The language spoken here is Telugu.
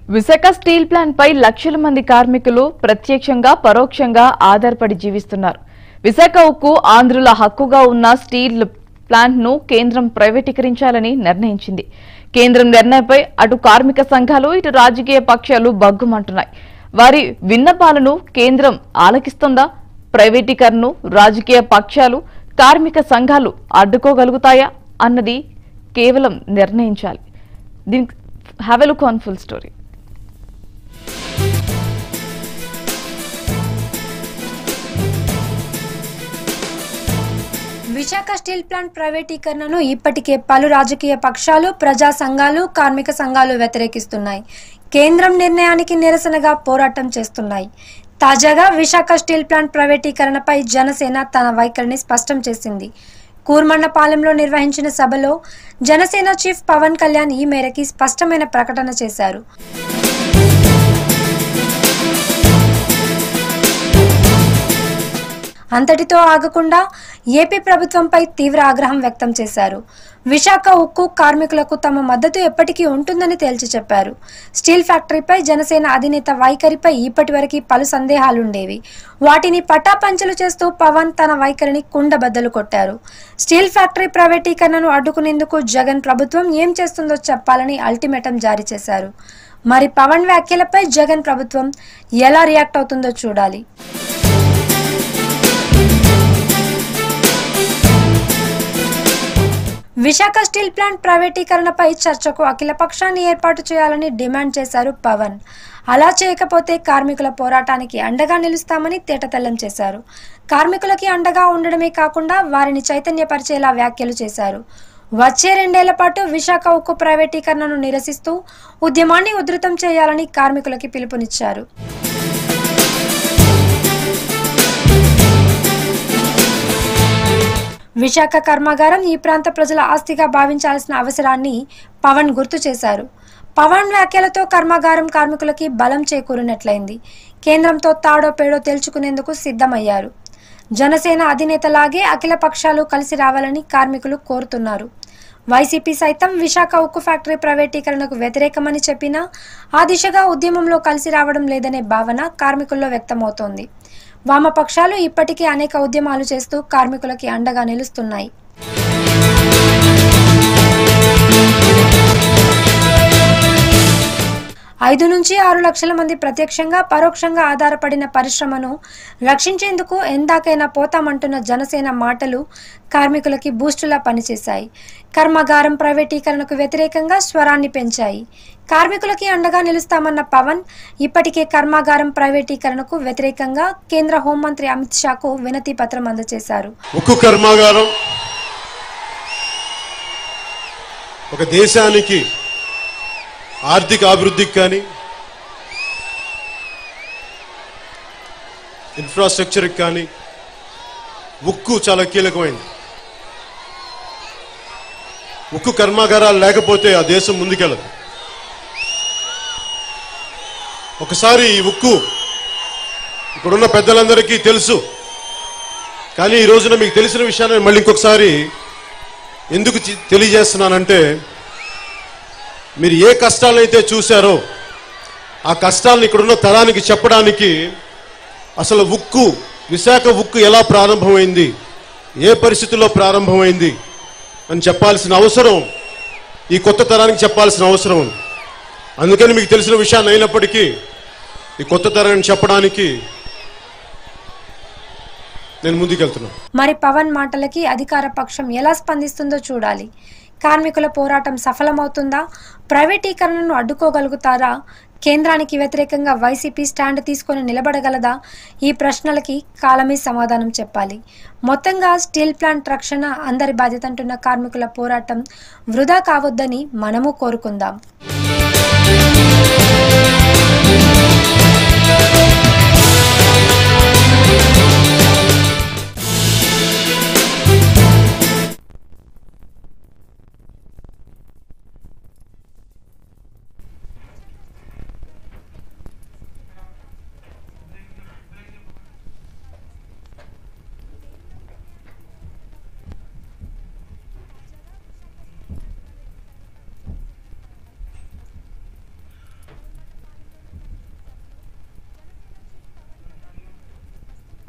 విశాఖ స్టీల్ ప్లాంట్ పై లక్షల మంది కార్మికులు ప్రత్యక్షంగా పరోక్షంగా ఆధారపడి జీవిస్తున్నారు విశాఖ ఉక్కు ఆంధ్రుల హక్కుగా ఉన్న స్టీల్ ప్లాంట్ ను కేంద్రం ప్రైవేటీకరించాలని నిర్ణయించింది కేంద్రం నిర్ణయంపై అటు కార్మిక సంఘాలు ఇటు రాజకీయ పక్షాలు బగ్గుమంటున్నాయి వారి విన్నపాలను కేంద్రం ఆలకిస్తుందా ప్రైవేటీకరణను రాజకీయ పక్షాలు కార్మిక సంఘాలు అడ్డుకోగలుగుతాయా అన్నది కేవలం నిర్ణయించాలి దీనికి have a look on full story Visakha steel plant ప్రైవేటీకరణను ఇప్పటికే పలు రాజకీయ పక్షాలు ప్రజా సంఘాలు కార్మిక సంఘాలు వ్యతిరేకిస్తున్నాయి కేంద్రం నిర్ణయానికి నిరసనగా పోరాటం చేస్తున్నాయి తాజాగా విశాఖ స్టీల్ ప్లాంట్ ప్రైవేటీకరణపై జనసేన తన వైఖరిని స్పష్టం చేసింది కూర్మన్నపాలెంలో నిర్వహించిన సభలో జనసేన చీఫ్ పవన్ కళ్యాణ్ ఈ మేరకి స్పష్టమైన ప్రకటన చేశారు అంతటితో ఆగకుండా ఏపీ ప్రభుత్వంపై తీవ్ర ఆగ్రహం వ్యక్తం చేశారు విశాఖ ఉక్కు కార్మికులకు తమ మద్దతు ఎప్పటికీ ఉంటుందని తేల్చి చెప్పారు స్టీల్ ఫ్యాక్టరీపై జనసేన అధినేత వైఖరిపై ఇప్పటివరకు పలు సందేహాలుండేవి వాటిని పటాపంచలు చేస్తూ పవన్ తన వైఖరిని కుండబద్దలు కొట్టారు స్టీల్ ఫ్యాక్టరీ ప్రైవేటీకరణను అడ్డుకునేందుకు జగన్ ప్రభుత్వం ఏం చేస్తుందో చెప్పాలని అల్టిమేటం జారీ చేశారు మరి పవన్ వ్యాఖ్యలపై జగన్ ప్రభుత్వం ఎలా రియాక్ట్ అవుతుందో చూడాలి విశాఖ స్టీల్ ప్లాంట్ ప్రైవేటీకరణపై చర్చకు అఖిలపక్షాన్ని ఏర్పాటు చేయాలని డిమాండ్ చేశారు పవన్ అలా చేయకపోతే కార్మికుల పోరాటానికి అండగా నిలుస్తామని తేటతెల్లం చేశారు కార్మికులకి అండగా ఉండడమే కాకుండా వారిని చైతన్యపరిచేలా వ్యాఖ్యలు చేశారు వచ్చే రెండేళ్ల పాటు విశాఖ ఉక్కు ప్రైవేటీకరణను నిరసిస్తూ ఉద్యమాన్ని ఉధృతం చేయాలని కార్మికులకి పిలుపునిచ్చారు విశాఖ కర్మాగారం ఈ ప్రాంత ప్రజల ఆస్తిగా భావించాల్సిన అవసరాన్ని పవన్ గుర్తు చేశారు పవన్ వ్యాఖ్యలతో కర్మాగారం కార్మికులకి బలం చేకూరినట్లయింది కేంద్రంతో తాడో పేడో తేల్చుకునేందుకు సిద్ధమయ్యారు జనసేన అధినేతలాగే అఖిల పక్షాలు కలిసి రావాలని కార్మికులు కోరుతున్నారు వైసీపీ సైతం విశాఖ ఉక్కు ఫ్యాక్టరీ ప్రైవేటీకరణకు వ్యతిరేకమని చెప్పినా ఆ దిశగా ఉద్యమంలో కలిసి రావడం లేదనే భావన కార్మికుల్లో వ్యక్తమవుతోంది వామపక్షాలు ఇప్పటికీ అనేక ఉద్యమాలు చేస్తూ కార్మికులకి అండగా నిలుస్తున్నాయి ఐదు నుంచి ఆరు లక్షల మంది ప్రత్యక్షంగా పరోక్షంగా ఆధారపడిన పరిశ్రమను రక్షించేందుకు ఎందాకైనా పోతామంటున్న జనసేన మాటలు కార్మికులకి బూస్టులా పనిచేశాయి కర్మాగారం ప్రైవేటీకరణకు వ్యతిరేకంగా స్వరాన్ని పెంచాయి కార్మికులకి అండగా నిలుస్తామన్న పవన్ ఇప్పటికే కర్మాగారం ప్రైవేటీకరణకు వ్యతిరేకంగా కేంద్ర హోంమంత్రి అమిత్ షాకు వినతి పత్రం అందజేశారు ఉక్కు కర్మాగారం ఒక దేశానికి ఆర్థిక అభివృద్ధికి కానీ ఇన్ఫ్రాస్ట్రక్చర్కి కానీ ఉక్కు చాలా కీలకమైంది ఉక్కు కర్మాగారాలు లేకపోతే ఆ దేశం ముందుకెళ్ళదు ఒకసారి ఈ ఉక్కు ఇక్కడున్న పెద్దలందరికీ తెలుసు కానీ ఈ రోజున మీకు తెలిసిన విషయాన్ని మళ్ళీ ఇంకొకసారి ఎందుకు చి- తెలియజేస్తున్నానంటే మీరు ఏ కష్టాలైతే చూశారో ఆ కష్టాలను ఇక్కడున్న తరానికి చెప్పడానికి అసలు ఉక్కు విశాఖ ఉక్కు ఎలా ప్రారంభమైంది ఏ పరిస్థితుల్లో ప్రారంభమైంది అని చెప్పాల్సిన అవసరం ఈ కొత్త తరానికి చెప్పాల్సిన అవసరం ఉంది అందుకని మీకు తెలిసిన విషయాన్ని అయినప్పటికీ ఈ కొత్త తరాన్ని చెప్పడానికి నేను ముందుకెళ్తున్నాను మరి పవన్ మాటలకి అధికార పక్షం ఎలా స్పందిస్తుందో చూడాలి కార్మికుల పోరాటం సఫలమవుతుందా ప్రైవేటీకరణను అడ్డుకోగలుగుతారా కేంద్రానికి వ్యతిరేకంగా వైసీపీ స్టాండ్ తీసుకొని నిలబడగలదా ఈ ప్రశ్నలకి కాలమే సమాధానం చెప్పాలి మొత్తంగా స్టీల్ ప్లాంట్ రక్షణ అందరి బాధ్యత అంటున్న కార్మికుల పోరాటం వృధా కావద్దని మనము కోరుకుందాం